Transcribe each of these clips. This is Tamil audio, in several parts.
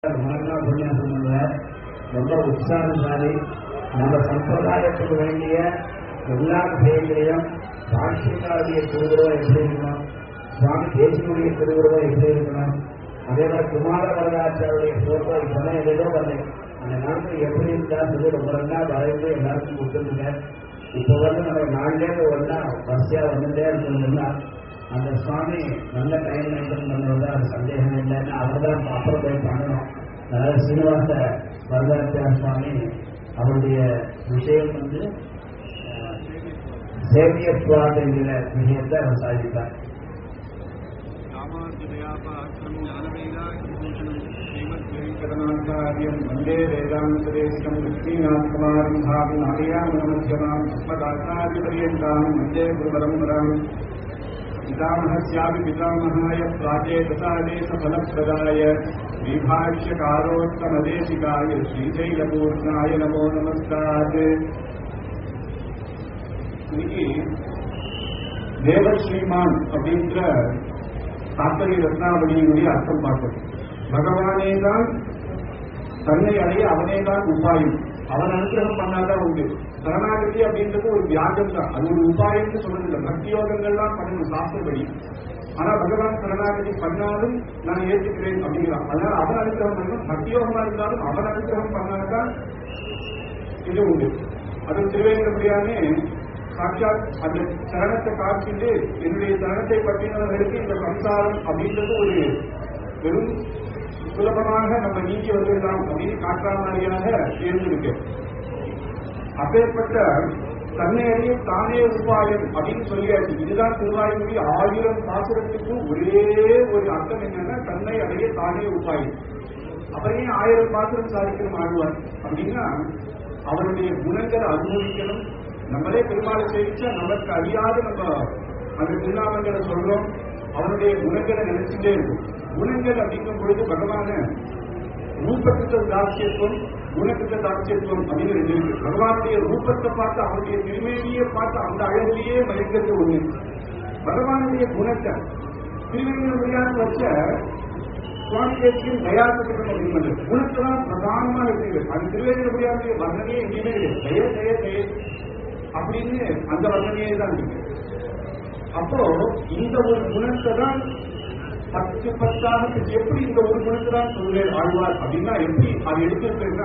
மகனா உபன்யாசம் பண்ற ரொம்ப உற்சாகசாலி நம்ம சம்பிரதாயத்துக்கு வேண்டிய எல்லா விஷயங்களையும் பாஷ்யக்காரருடைய திருவுருவம் எப்படி இருக்கணும் சுவாமி தேசியனுடைய திருவுருவம் எப்படி இருக்கணும் அதே மாதிரி குமார வரதாச்சாருடைய போட்டோ இப்பதான் எதோ வந்தேன் அந்த நாட்டில் எப்படி இருந்தா சொல்லி ரொம்ப நல்லா வரைந்து எல்லாருக்கும் கொடுத்துருக்கேன் இப்போ வந்து நம்ம நாளிலே ஒன்றா வரிசையா வந்துட்டே இருக்கணும்னா அந்த சுவாமி நல்ல டைம் மெயின்டைன் பண்ணுறது அது சந்தேகம் இல்லைன்னு அவர் தான் அப்புறம் போய் பண்ணணும் அதாவது சீனிவாச வரதாச்சார சுவாமி அவருடைய விஷயம் வந்து சேவியத்வாத் என்கிற விஷயத்தை அவர் சாதித்தார் శ్రీమద్వేంకటనాథార్యం వందే వేదాంతదేశం లక్ష్మీనాథకుమారం భావి నాగయామధ్యమాం అస్మదాచార్యపర్యంతాం వందే గురుపరంపరాం పితామహస్యాపి పితామహాయ ప్రాచేతసాదేశఫలప్రదాయ విభాష్యకారోత్తమదేశికాయ శ్రీశైలపూర్ణాయ నమో నమస్కార్ இன்னைக்கு தேவஸ்ரீமான் அப்படின்ற தாத்தரி ரத்னாவளியினுடைய அர்த்தம் பார்ப்பது பகவானே தான் தன்னை அடைய அவனே தான் உபாயம் அவன் அனுகிரகம் பண்ணாதான் உண்டு சரணாகதி அப்படின்றது ஒரு வியாஜம் தான் அது ஒரு உபாயம்னு சொல்றதில்லை பக்தி யோகங்கள்லாம் பண்ணணும் சாஸ்திரப்படி ஆனா பகவான் சரணாகதி பண்ணாலும் நான் ஏற்றுக்கிறேன் அப்படிங்கிறான் அதனால அவன் அனுகிரகம் பண்ணணும் பக்தி யோகமா இருந்தாலும் அவன் அனுகிரகம் பண்ணாதான் இது உண்டு அது திருவேங்கடமுடியாமே சாட்சாத் அந்த சரணத்தை காட்டிட்டு என்னுடைய சரணத்தை பற்றினவர்களுக்கு இந்த சம்சாரம் அப்படின்றது ஒரு வெறும் சுலபமாக நம்ம நீக்கி வந்துடலாம் அப்படின்னு காட்டுற மாதிரியாக இருந்திருக்கு அப்பேற்பட்ட தன்னை அறிய தானே உபாயம் அப்படின்னு சொல்லியாச்சு இதுதான் திருவாயுமொழி ஆயிரம் பாசுரத்துக்கு ஒரே ஒரு அர்த்தம் என்னன்னா தன்னை அடைய தானே உபாயம் அப்புறம் ஏன் ஆயிரம் பாசுரம் சாதிக்கணும் ஆழ்வார் அப்படின்னா அவருடைய குணங்களை அனுபவிக்கணும் நம்மளே பெருமாளை சேவிச்சா நமக்கு அறியாத நம்ம அந்த திருநாமங்களை சொல்றோம் அவனுடைய குணங்களை நினைச்சுட்டே இருக்கும் குணங்கள் அப்படிங்கும் பொழுது பகவான ரூபத்துக்கு தாட்சியத்துவம் குணத்துக்கு தாட்சியத்துவம் அப்படின்னு ரெண்டு இருக்கு பகவானுடைய ரூபத்தை பார்த்து அவனுடைய திருமேனியை பார்த்து அந்த அழகிலேயே மயங்கிறது ஒண்ணு பகவானுடைய குணத்தை திருவேணியான வச்ச சுவாமி தேசியம் தயாரிக்கப்பட்ட அப்படின்றது குணத்தை தான் பிரதானமா இருக்கு அது திருவேணியுடைய வர்ணனையே எங்கேயுமே கிடையாது தய தய தய அப்படின்னு அந்த வர்ணனையே தான் இருக்கு அப்போ இந்த ஒரு குணத்தை தான் பத்து பத்தாக எப்படி இந்த ஒரு குணத்தை தான் சொல்றேன் ஆழ்வார் அப்படின்னா எப்படி அது எடுத்திருக்கேன்னா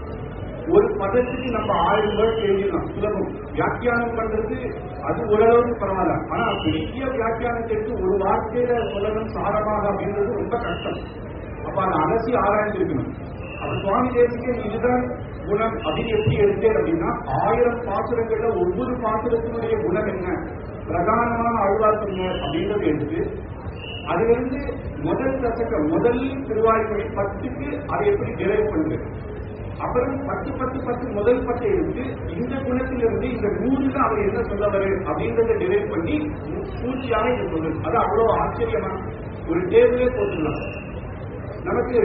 ஒரு பதத்துக்கு நம்ம ஆயிரம் வேர்ட் எழுதிடலாம் சுலபம் வியாக்கியானம் பண்றது அது ஓரளவுக்கு பரவாயில்ல ஆனா பெரிய வியாக்கியானத்திற்கு ஒரு வார்த்தையில சொல்லணும் சாரமாக அப்படின்றது ரொம்ப கஷ்டம் அப்ப அதை அலசி ஆராய்ந்திருக்கணும் அப்ப சுவாமி தேசிகன் இதுதான் குணம் அப்படின்னு எப்படி எடுத்தேன் அப்படின்னா ஆயிரம் பாசுரங்கள்ல ஒவ்வொரு பாசுரத்தினுடைய குணம் என்ன பிரதானமான அழுவார் சொன்னார் அப்படின்றத எடுத்து அதிலிருந்து முதல் தசகம் முதல் திருவாய்மொழி பத்துக்கு அதை எப்படி டிரைவ் பண்ணுது அப்புறம் பத்து பத்து பத்து முதல் பட்டை எடுத்து இந்த குணத்திலிருந்து இந்த நூறுல அவர் என்ன சொல்ல வரு அப்படின்றத டிரைவ் பண்ணி பூர்த்தியாக இது சொல்லுது அது அவ்வளவு ஆச்சரியமா ஒரு டேபிளே போட்டுடலாம் நமக்கு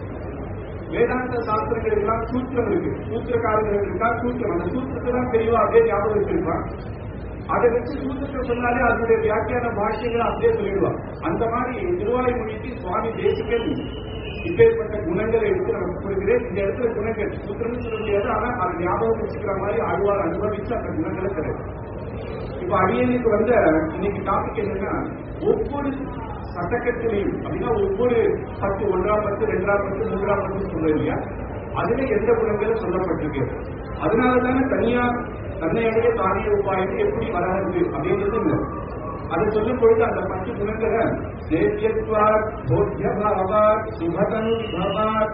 வேதாந்த சாஸ்திரங்கள் எல்லாம் சூத்திரம் இருக்கு சூத்திரக்காரர்கள் இருக்கா சூத்திரம் அந்த சூத்திரத்தை தான் தெளிவா அப்படியே ஞாபகம் வச்சிருப்பான் அதை வச்சு சூத்திரத்தை சொன்னாலே அதனுடைய வியாக்கியான பாஷ்யங்களை அப்படியே சொல்லிடுவான் அந்த மாதிரி திருவாய்மொழிக்கு சுவாமி தேசிகன் இப்பேற்பட்ட குணங்களை எடுத்து நமக்கு கொடுக்கிறேன் இந்த இடத்துல குணங்கள் சூத்திரம் சொல்ல முடியாது ஆனா அது ஞாபகம் வச்சுக்கிற மாதிரி ஆழ்வார் அனுபவிச்சு அந்த குணங்களை தரும் இப்ப அடியனுக்கு வந்த இன்னைக்கு டாபிக் என்னன்னா ஒவ்வொரு சட்டக்கத்திலையும் அப்படின்னா ஒவ்வொரு பத்து ஒன்றாம் பத்து ரெண்டாம் பத்து மூன்றாம் பத்து சொல்றது இல்லையா அதுல எந்த குணங்களும் சொல்லப்பட்டிருக்கு அதனாலதானே தனியா தன்னையுடைய தானிய உபாயம் எப்படி வராது அப்படின்றது இல்லை அதை சொல்லும் பொழுது அந்த பத்து குணங்களை சேத்தியத்வாத் போத்தியபாவாத் சுபதனு விபவாத்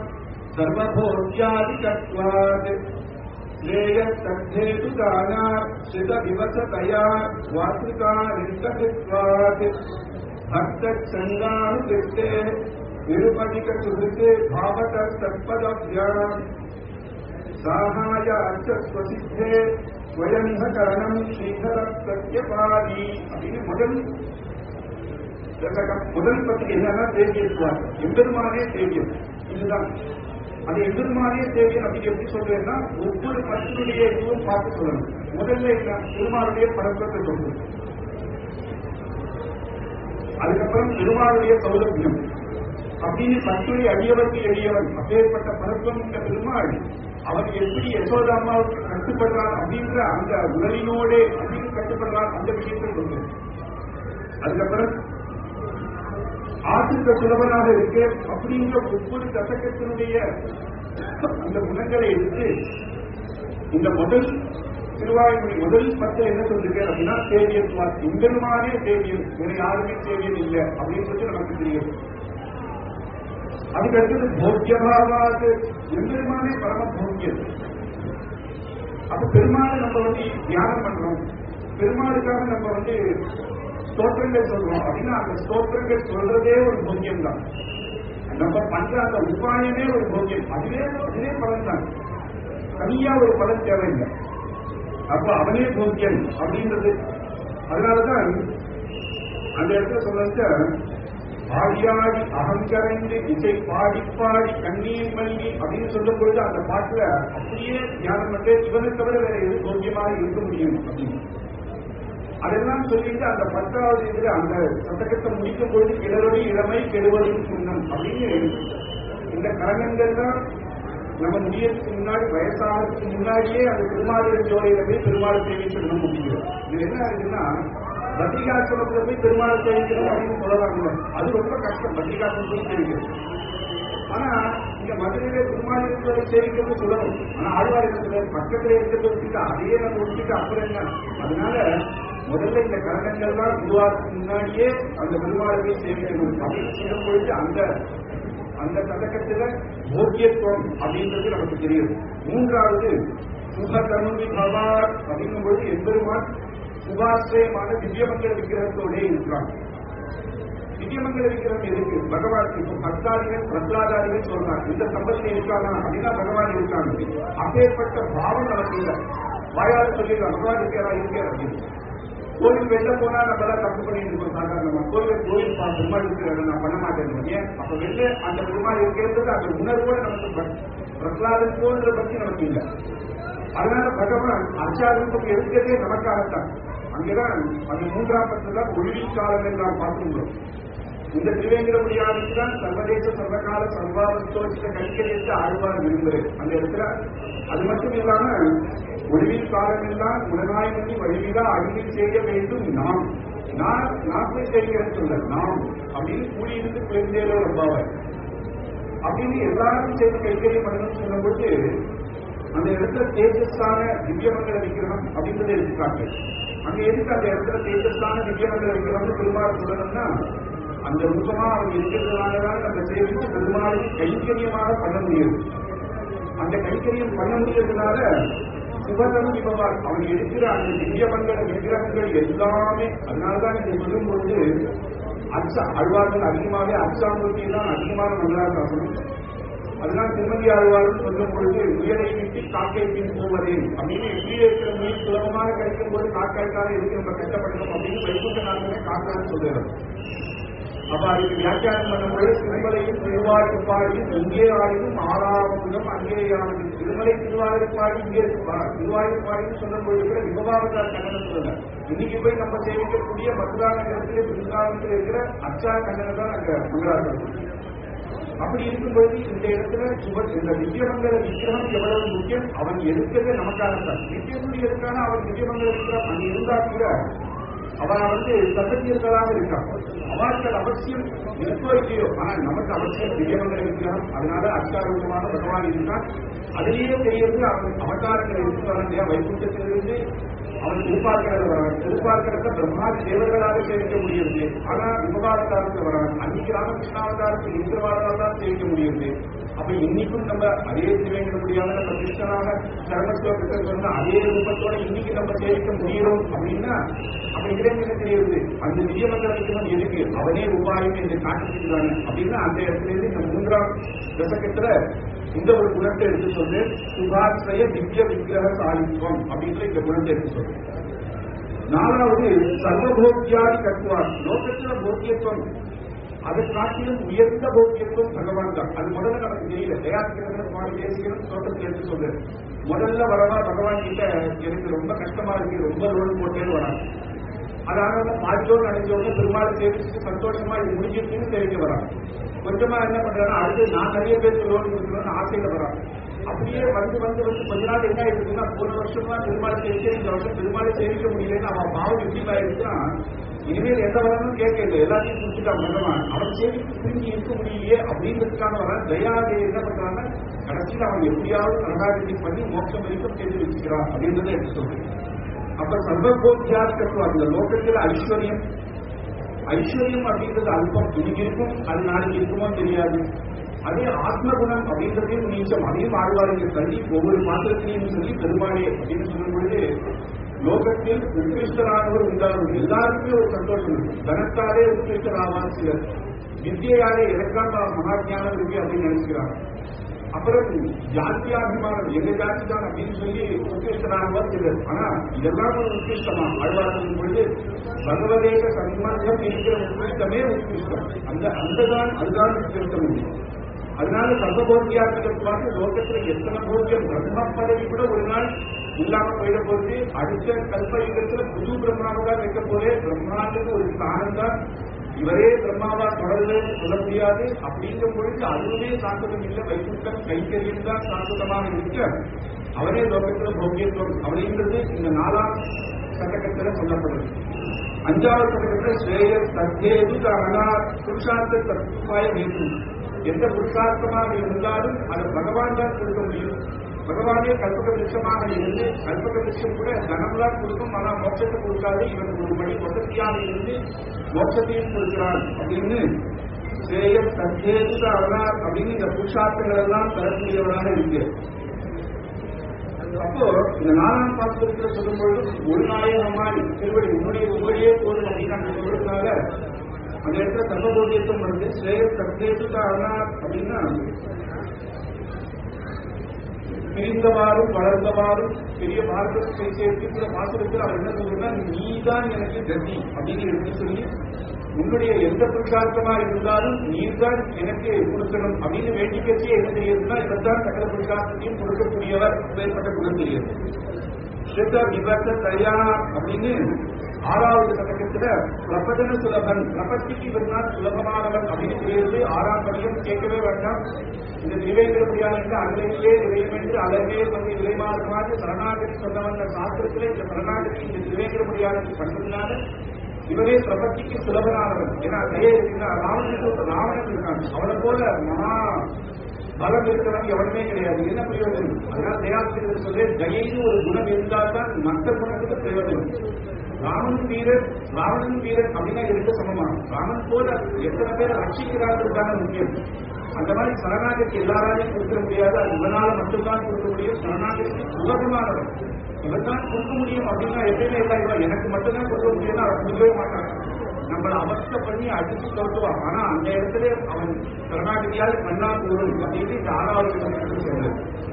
சர்வபோத்தியாதிகத்வாத் श्रेयस्तद्धेतु दानात् श्रितविवसतया वातृकारिष्टत्वात् भक्तच्छन्दानुवृत्ते निरुपधिकसुहृते भावतस्तत्पदभ्याम् साहायाच्च स्वसिद्धे स्वयमिह करणम् श्रीधर प्रत्यपादी அப்படின்னு முதல் முதல் பத்திரிகை என்னன்னா தேவியத்துவார் எம்பெருமானே தேவியம் இதுதான் அந்த எதிர்மானே தேவையன் அப்படின்னு எப்படி சொல்றேன்னா ஒவ்வொரு பத்தினுடைய இதுவும் பார்த்து சொல்லணும் முதல்ல என்ன பெருமாளுடைய பழக்கத்தை சொல்லணும் அதுக்கப்புறம் பெருமாளுடைய சௌலபியம் அப்படின்னு பத்துரை அடியவருக்கு எளியவன் அப்பேற்பட்ட பரத்துவம் இந்த பெருமாள் அவன் எப்படி யசோதாமாவுக்கு கட்டுப்படுறான் அப்படின்ற அந்த உடலினோடே அப்படின்னு கட்டுப்படுறான் அந்த விஷயத்தில் கொண்டு அதுக்கப்புறம் ஆற்றுக்க சுலபனாக இருக்கு அப்படிங்கிற ஒவ்வொரு தசகத்தினுடைய அந்த குணங்களை எடுத்து இந்த முதல் திருவாயுமொழி முதல் பத்து என்ன சொல்லிருக்கேன் அப்படின்னா சேவியத்துவார் எம்பெருமானே சேவியன் வேற யாருமே சேவியன் இல்லை அப்படின்றது நமக்கு தெரியும் அதுக்கு அடுத்தது போக்கியபாவாது எம்பெருமானே பரம போக்கியம் அப்ப பெருமாளை நம்ம வந்து தியானம் பண்றோம் பெருமாளுக்காக நம்ம வந்து ஸ்தோத்திரங்கள் சொல்றோம் அப்படின்னா அந்த ஸ்தோத்திரங்கள் சொல்றதே ஒரு போக்கியம் தான் நம்ம பண்ற அந்த உபாயமே ஒரு போக்கியம் அதுவே அதுவே பலன் தான் தனியா ஒரு பலன் தேவையில்லை அப்ப அவனே போக்கியன் அப்படின்றது அதனாலதான் அந்த இடத்துல சொல்லுங்க ஆடியாடி அகங்கரைந்து இசை பாடி பாடி கண்ணீர் மல்கி அப்படின்னு சொல்லும் பொழுது அந்த பாட்டுல அப்படியே தியானம் பண்ணி இவனை தவிர வேற எது போக்கியமாக இருக்க முடியும் அப்படின்னு அதெல்லாம் சொல்லிட்டு அந்த பத்தாவது இதுல அந்த சதகத்தை முடிக்கும் பொழுது கிளறொடி இளமை கெடுவதும் சுண்ணம் அப்படின்னு இந்த கரணங்கள் தான் நம்ம முடியறதுக்கு முன்னாடி வயசாகிறதுக்கு முன்னாடியே அந்த திருமாலின் ஜோதியில போய் பெருமாள் சேவிக்கணும் முடியும் இது என்ன ஆகுதுன்னா பத்ரிகாசிரமத்துல போய் பெருமாள் சேவிக்கணும் அப்படின்னு சொல்லலாம்ல அது ரொம்ப கஷ்டம் பத்ரிகாசிரம் போய் சேவிக்கணும் ஆனா இங்க மதுரையில பெருமாள் சேவிக்கிறது சொல்லணும் ஆனா ஆழ்வார் இருக்கிற பக்கத்துல இருக்கிறத விட்டுட்டு அதையே நம்ம விட்டுட்டு அப்புறம் என்ன அதனால முதல்ல இந்த கரணங்கள் தான் உருவாக்கு முன்னாடியே அந்த பெருமாளை சேவிக்கணும் அப்படின்னு சொல்லும் பொழுது அந்த அந்த சதக்கத்துல போக்கியத்துவம் அப்படின்றது நமக்கு தெரியும் மூன்றாவது சுபகருமி பவார் அப்படிங்கும் பொழுது எம்பெருமான் சுபாசிரயமான திவ்யமங்கல விக்கிரகத்தோட இருக்கிறான் திவ்யமங்கல விக்கிரகம் எதுக்கு பகவான் இப்போ பக்தாதிகள் பிரகலாதாதிகள் சொல்றாங்க இந்த சம்பளத்தில் இருக்கானா அப்படின்னா பகவான் இருக்காங்க அப்பேற்பட்ட பாவம் நமக்கு இல்லை வாயால் சொல்லிடுறான் பகவான் இருக்கிறா இருக்கிறார் அப்படின்னு கோயில் வெளில போனா நம்ம எல்லாம் தப்பு பண்ணிட்டு இருக்கோம் சாதாரணமா கோயில் கோயில் பா- பெருமாள் இருக்கிறத நான் பண்ண மாட்டேன் ஏன் அப்ப வெளில அந்த பெருமாள் இருக்கிறது அந்த உணர்வோட நமக்கு ப- பிரகலாதன் போன்ற பத்தி நமக்கு இல்லை அதனால பகவான் அச்சாரூபம் இருக்கிறதே நமக்காகத்தான் அங்கேதான் அந்த மூன்றாம் பத்துல ஒளிவி காலம் என்று நாம் பார்க்கின்றோம் இந்த திருவேங்கடமுடியாருக்கு தான் சர்வதேச சர்வகால சர்வாவத்தோசித்த கைக்கரியத்தை ஆழ்வார் விரும்புகிறேன் அந்த இடத்துல அது மட்டும் இல்லாம ஒளிவில் காலமெல்லாம் உணவாயினி வழிவிலா அழிவில் செய்ய வேண்டும் நாம் நான் நான் போய் செய்கிறேன்னு சொல்ல நாம் அப்படின்னு கூடியிருந்து குழந்தையில வருவாவர் அப்படின்னு எல்லாரும் சேர்ந்து கைக்கரியம் பண்ணணும்னு சொல்லும்போது அந்த இடத்துல தேஜஸ்தான திவ்யமங்கல விக்கிரகம் அப்படின்றத எடுத்துக்காட்டு அங்க எதுக்கு அந்த இடத்துல தேஜஸ்தான திவ்யமங்கல விக்கிரகம் பெருமாள் சொல்லணும்னா அந்த ரூபமா அவங்க இருக்கிறதுனாலதான் நம்ம சேவித்து பெருமாளுக்கு கைங்கரியமாக பண்ண முடியும் அந்த கைங்கரியம் பண்ண முடியறதுனால சுபதம் இவவார் அவன் எடுக்கிற அந்த திவ்யமங்கல விக்கிரகங்கள் எல்லாமே அதனாலதான் இதை சொல்லும் பொழுது அச்ச அழ்வார்கள் அதிகமாகவே அச்சாமூர்த்தி தான் அதிகமான மங்களாசாசனம் அதனால திருமதி ஆழ்வாரும் சொல்லும் பொழுது உயரை விட்டு காக்கை பின் போவதே அப்படின்னு கீழே இருக்கிற மீன் சுலபமாக கிடைக்கும் போது காக்காய்க்காக இருக்கு நம்ம கஷ்டப்படணும் அப்படின்னு வைகுண்ட நாட்டமே காக்கான்னு சொல்லுறாரு அப்ப அதுக்கு வியாக்கியானம் பண்ணும்போது திருமலையும் திருவாரூர்பாடியும் இங்கே ஆடியும் ஆறாவதும் அங்கேயானது திருமலை திருவாரூர்பாடி இங்கே இருக்குப்பா திருவாரூர்பாடின்னு சொல்லும் பொழுது கூட விபவாவதார் கண்ணன் சொல்லல இன்னைக்கு போய் நம்ம சேவிக்கக்கூடிய மதுரா நகரத்திலே பிருந்தாவனத்தில் இருக்கிற அச்சா கண்ணனை தான் அங்க மங்களாசனம் அப்படி இருக்கும்போது இந்த இடத்துல சுப இந்த திவ்யமங்கல விக்கிரகம் எவ்வளவு முக்கியம் அவன் எடுக்கிறது நமக்காகத்தான் நித்தியமுடி எதுக்கான அவன் திவ்யமங்கல விக்கிரகம் அங்க இருந்தா கூட அவன் வந்து சத்தத்தியர்களாக இருக்கான் அவர்கள் அவசியம் இருக்கோ இல்லையோ ஆனால் நமக்கு அவசியம் திவ்யமங்கல விக்கிரகம் அதனால அச்சாரூபமான பகவான் இருக்கான் அதிலேயே தெரியறது அவன் அவதாரங்கள் எடுத்து வர இல்லையா வைகுண்டத்திலிருந்து அவன் திருப்பார்க்கிறத வரான் திருப்பார்க்கிறத பிரம்மாதி தேவர்களாக சேவிக்க முடியுது ஆனா விபவாவதாரத்தில் வரான் அன்னைக்கு ராமகிருஷ்ணாவதாரத்தில் இருக்கிறவாறால் தான் சேவிக்க முடியுது அப்ப இன்னைக்கும் நம்ம அதே சேவிக்க முடியாத நம்ம கிருஷ்ணனாக சரணஸ்லோகத்தை சொன்ன அதே ரூபத்தோட இன்னைக்கு நம்ம சேவிக்க முடியும் அப்படின்னா அப்ப இதுல என்ன தெரியுது அந்த விஜயமங்கலத்துக்கு எதுக்கு அவனே உபாயம் என்று காட்டிருக்கிறாங்க அப்படின்னா அந்த இடத்துல இருந்து இந்த மூன்றாம் தசகத்துல இந்த ஒரு குணத்தை எடுத்து சொல்லு சுபாசிரய திவ்ய விக்கிரக சாலித்வம் அப்படின்ற இந்த குணத்தை எடுத்து சொல்லு நாலாவது சர்வபோக்கியாதி கட்டுவார் லோகத்துல போக்கியத்துவம் அதை காட்டிலும் உயர்ந்த போக்கியத்துவம் பகவான் தான் அது முதல்ல நமக்கு தெரியல தயாரிக்கிறதுல சுவாமி தேசிகரும் தோட்டத்தில் எடுத்து சொல்லு முதல்ல வரவா பகவான் கிட்ட எனக்கு ரொம்ப கஷ்டமா இருக்கு ரொம்ப லோன் போட்டேன்னு வராங்க அதாவது மாற்றோடு அடைஞ்சவங்க பெருமாள் சேவிச்சு சந்தோஷமா இது முடிஞ்சிருக்குன்னு தெரிவிக்க வராங்க கொஞ்சமா என்ன பண்றாங்கன்னா அடுத்து நான் நிறைய பேருக்கு லோன் கொடுக்கணும்னு ஆசையில வராங்க அப்படியே வந்து வந்து வந்து கொஞ்ச நாள் என்ன ஆயிடுச்சுன்னா போன வருஷமா பெருமாள் சேவிச்சு இந்த வருஷம் பெருமாள் சேவிக்க முடியலன்னு அவன் பாவம் எப்படி ஆயிடுச்சுன்னா இனிமேல் எந்த வரணும் கேட்கல எல்லாத்தையும் குடிச்சுட்டான் பகவான் அவன் சேவிக்கு திரும்பி இருக்க முடியலையே அப்படின்றதுக்கான வர தயாதேவி என்ன பண்றாங்கன்னா கடைசியில் அவன் எப்படியாவது கனகாகதி பண்ணி மோட்சம் வரைக்கும் தெரிஞ்சு வச்சுக்கிறான் அப்படின்றத எடுத்து சொல்றேன் அப்ப சர்வபோத்தியார்த்தம் அந்த லோகத்தில் ஐஸ்வர்யம் ஐஸ்வர்யம் அப்படின்றது அல்பம் இன்னைக்கு இருக்கும் அது நாளைக்கு இருக்குமோ தெரியாது அதே ஆத்மகுணம் அப்படின்றதையும் நீச்சம் அதையும் ஆழ்வாருங்க தள்ளி ஒவ்வொரு பாத்திரத்திலையும் சொல்லி பெருமாளே அப்படின்னு சொல்லும் பொழுது லோகத்தில் உத்கிருஷ்டரானவர் உண்டாகும் எல்லாருக்குமே ஒரு சந்தோஷம் இருக்கு தனத்தாலே உத்கிருஷ்டராவான் சிலர் வித்தியாலே எனக்காக மகாஜானம் இருக்கு அப்படின்னு நினைக்கிறாங்க அப்புறம் ஜாத்தியாபிமானம் எங்க ஜாதி தான் அப்படின்னு சொல்லி உத்கிருஷ்டனானவர் சிலர் ஆனா இதெல்லாம் ஒரு உத்கிருஷ்டமா ஆழ்வார்கள் பொழுது பகவதேக சம்பந்தம் இருக்கிற உத்கிருஷ்டமே உத்கிருஷ்டம் அந்த அந்ததான் அதுதான் உத்கிருஷ்டம் இல்லை அதனால சர்வபோக்கியார்த்தத்துவாக லோகத்துல எத்தனை போக்கியம் பிரம்ம பதவி கூட ஒரு நாள் இல்லாம போயிட போகுது அடுத்த கல்பயுகத்துல புது பிரம்மாவை தான் வைக்க போதே பிரம்மாவுக்கு ஒரு ஸ்தானம் தான் இவரே பிரம்மாவா தொடர்ந்து சொல்ல முடியாது அப்படிங்கும் பொழுது அதுவுமே சாஸ்வதம் இல்லை வைகுண்டம் கைக்கரியம் தான் சாஸ்வதமாக இருக்க அவரே லோகத்துல போக்கியத்துவம் அப்படின்றது இந்த நாலாம் சட்டகத்துல சொல்லப்படுது அஞ்சாவது சட்டகத்துல ஸ்ரேயர் சத்தேது அரணா புருஷார்த்த தத்துவாய வேண்டும் எந்த புருஷார்த்தமாக இருந்தாலும் அது பகவான் தான் கொடுக்க முடியும் பகவானே கல்பக விருட்சமாக இருந்து கல்பக விருட்சம் கூட தனம்லாம் கொடுக்கும் ஆனா மோட்சத்தை கொடுக்காது இவனுக்கு ஒரு மணி வசதியாக இருந்து மோட்சத்தையும் கொடுக்கிறான் அப்படின்னு சேயம் சத்தேது அவனார் அப்படின்னு இந்த புருஷார்த்தங்கள் எல்லாம் பெறக்கூடியவனாக இருக்கு அப்போ இந்த நாலாம் பாத்திரத்துல சொல்லும் பொழுது ஒரு நாயகமாய் திருவடி உன்னுடைய உங்களுடைய போதும் அப்படின்னு நாங்கள் சொல்றதுனால அந்த இடத்துல சர்வபோதியத்துவம் வருது ஸ்ரேய சத்தேசுக அனார் அப்படின்னா பிரிந்தவாறும் வளர்ந்தவாறும் பெரிய மார்க்கத்தை சேர்த்து மாத்திரத்தில் அவர் என்ன சொல்றா நீதான் எனக்கு கதி அப்படின்னு எடுத்து சொல்லி உன்னுடைய எந்த புருஷார்த்தமா இருந்தாலும் நீதான் எனக்கு கொடுக்கணும் அப்படின்னு வேண்டிக்கச்சே என்ன தெரியுதுன்னா இவர்தான் சகல புருஷார்த்தத்தையும் கொடுக்கக்கூடியவர் மேற்பட்ட குணம் தெரியுது ஸ்ருத விபத்த தயா அப்படின்னு ஆறாவது சதகத்துல பிரபதன சுலபன் பிரபத்திக்கு இவர்தான் சுலபமானவன் அப்படின்னு தெரியுது ஆறாம் படியும் கேட்கவே வேண்டாம் இந்த நிலைவேந்திரபடியான அகலையிலே நிலையம் என்று அழகே வந்து நிலைமாறுமாறு சரணாகதி சொன்ன வந்த சாஸ்திரத்திலே இந்த சரணாகதி இந்த நிலைவேந்திரபடியானது பண்ணதுனால இவரே பிரபத்திக்கு சுலபனானவன் ஏன்னா அதே ராவணனுக்கு ராவணன் இருக்கான் அவனை போல மகா பலம் இருக்கிறவன் எவனுமே கிடையாது என்ன பிரயோஜனம் அதனால தயாசிரியர் சொல்ல தயைன்னு ஒரு குணம் இருந்தால் தான் மற்ற குணத்துக்கு பிரயோஜனம் ராமன் வீரர் ராவணன் வீரர் அப்படின்னா இருக்க சமமானம் ராமன் போல எத்தனை பேர் ரட்சிக்கிறார்கள் தானே முக்கியம் அந்த மாதிரி சரணாகதி எல்லாராலையும் கொடுக்க முடியாது அது இவனால மட்டும்தான் கொடுக்க முடியும் சரணாகதிக்கு சுலபமானவன் இவன் தான் கொடுக்க முடியும் அப்படின்னா எப்பயுமே இல்லை எனக்கு மட்டும்தான் கொடுக்க முடியும்னு அவன் சொல்லவே மாட்டாங்க நம்மளை அவஸ்தை பண்ணி அடிச்சு தோற்றுவான் ஆனா அந்த இடத்துல அவன் கர்நாடகியால் மண்ணா கூடும் அப்படின்னு இந்த ஆறாவது கட்டத்தில் சொல்றது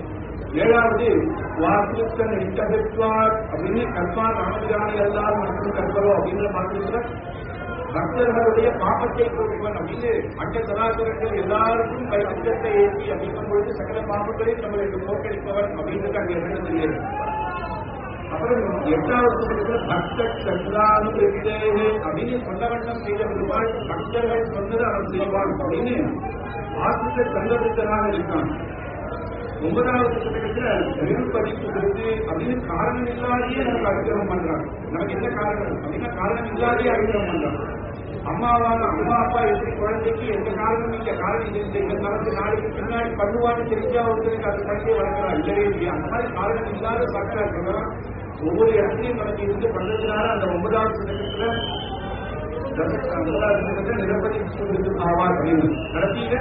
ஏழாவது வாசுத்தன் இட்டபெற்றார் அப்படின்னு கற்பா ராமஜானி எல்லாரும் மற்றும் கற்பரோ அப்படிங்கிற மாதிரி பக்தர்களுடைய பாப்பத்தை போக்குவன் அப்படின்னு அண்ட சதாசரங்கள் எல்லாருக்கும் அச்சத்தை ஏற்றி அப்படிங்கும் பொழுது சகல பாப்பங்களையும் நம்மளுக்கு போக்கடிப்பவன் அப்படின்றது அங்கே என்ன தெரியாது அப்புறம் எட்டாவது புத்தகத்துல பக்த சந்திரானு அப்படின்னு சொன்ன வண்ணம் செய்த பெருமாள் பக்தர்கள் சொன்னது அவன் செய்வான் அப்படின்னு ஆசித்த சந்தவித்தனாக இருக்கான் ஒன்பதாவது புத்தகத்துல நிருப்பதிப்பு கொடுத்து அப்படின்னு காரணம் இல்லாதையே நமக்கு அனுகிரகம் பண்றான் நமக்கு என்ன காரணம் அப்படின்னா காரணம் இல்லாதையே அனுகிரகம் பண்றான் அம்மாவான அம்மா அப்பா எப்படி குழந்தைக்கு எந்த காரணமும் இல்ல காரணம் இது இந்த இந்த காலத்து நாளைக்கு பின்னாடி பண்ணுவான்னு தெரிஞ்சா ஒருத்தருக்கு அது குழந்தைய வளர்க்கலாம் இல்லவே இல்லையா அந்த மாதிரி காரணம் இல்லாத பக்தா இருக்கலாம் ஒவ்வொரு இடத்துலையும் நமக்கு இருந்து பண்றதுனால அந்த ஒன்பதாவது புத்தகத்துல ஒன்பதாவது புத்தகத்துல நிரப்பதி ஆவார் அப்படின்னு கடைசியில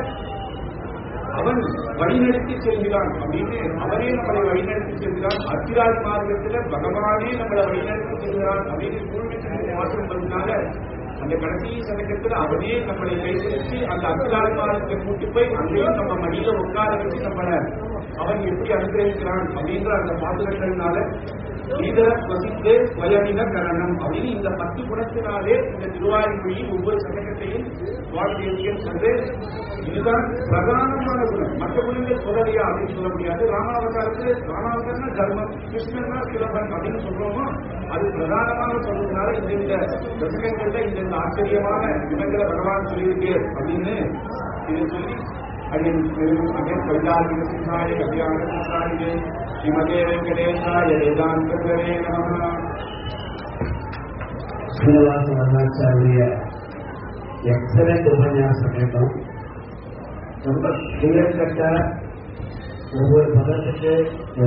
அவன் வழிநடத்தி செல்கிறான் அப்படின்னு அவனே நம்மளை வழிநடத்தி செல்கிறான் அத்திராஜ் மார்க்கத்துல பகவானே நம்மளை வழிநடத்தி செல்கிறான் அப்படின்னு சூழ்நிலை மாற்றம் பண்ணால அந்த கடைசி சதக்கத்துல அவனே நம்மளை கைப்பிடிச்சு அந்த அத்திராஜ் மார்க்கத்தை கூட்டி போய் அங்கேயும் நம்ம மடியில உட்கார வச்சு நம்மளை அவன் எப்படி அனுகிரகிக்கிறான் அப்படின்ற அந்த பாசுரங்கள்னால இதர வசித்தே ஸ்வயமின கரணம் அப்படின்னு இந்த பத்து குணத்தினாலே இந்த திருவாயுமொழியின் ஒவ்வொரு சகட்டத்தையும் வாழ்க்கையில் வந்து இதுதான் பிரதானமான குணம் மற்ற குணங்கள் சொல்லலையா அப்படின்னு சொல்ல முடியாது ராமாவதாரத்தில் ராமாவதாரம் தர்மம் கிருஷ்ணன்னா சிலபன் அப்படின்னு சொல்றோமோ அது பிரதானமாக சொல்றதுனால இந்த இந்த தசகங்கள்ல இந்த இந்த ஆச்சரியமான குணங்களை பகவான் சொல்லியிருக்கு அப்படின்னு இதை சொல்லி அடியன் அடியன் கவிதார்த்திக சிம்ஹாய கவியான சிம்ஹாய ஸ்ரீமதே வெங்கடேசாய வேதாந்தகரே நமः ஸ்ரீனிவாச வர்ணாச்சாரிய எக்ஸலண்ட் உபன்யாசம் கேட்டோம் ரொம்ப கிளியர் கட்டா ஒவ்வொரு பதத்துக்கு